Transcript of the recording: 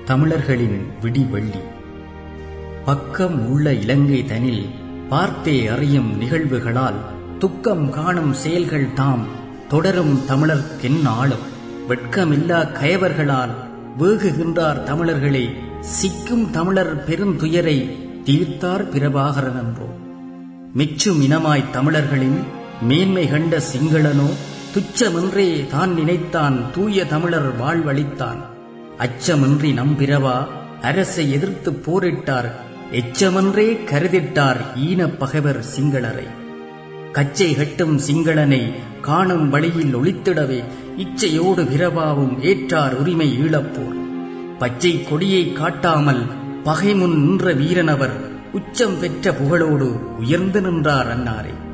தமிழர்களின் விடிவெள்ளி பக்கம் உள்ள இலங்கை தனில் பார்த்தே அறியும் நிகழ்வுகளால் துக்கம் காணும் செயல்கள் தாம் தொடரும் தமிழர்க்கென்னாளும் வெட்கமில்லா கயவர்களால் வேகுகின்றார் தமிழர்களை சிக்கும் தமிழர் பெருந்துயரை தீர்த்தார் பிரபாகரன் என்றோ மிச்சும் இனமாய் தமிழர்களின் மேன்மை கண்ட சிங்களனோ துச்சமென்றே தான் நினைத்தான் தூய தமிழர் வாழ்வழித்தான் அச்சமின்றி நம்பிரவா அரசை எதிர்த்து போரிட்டார் எச்சமென்றே கருதிட்டார் ஈனப் பகைவர் சிங்களரை கச்சை கட்டும் சிங்களனை காணும் வழியில் ஒளித்திடவே இச்சையோடு பிரபாவும் ஏற்றார் உரிமை ஈழப்போர் பச்சை கொடியை காட்டாமல் பகைமுன் நின்ற வீரனவர் உச்சம் பெற்ற புகழோடு உயர்ந்து நின்றார் அன்னாரே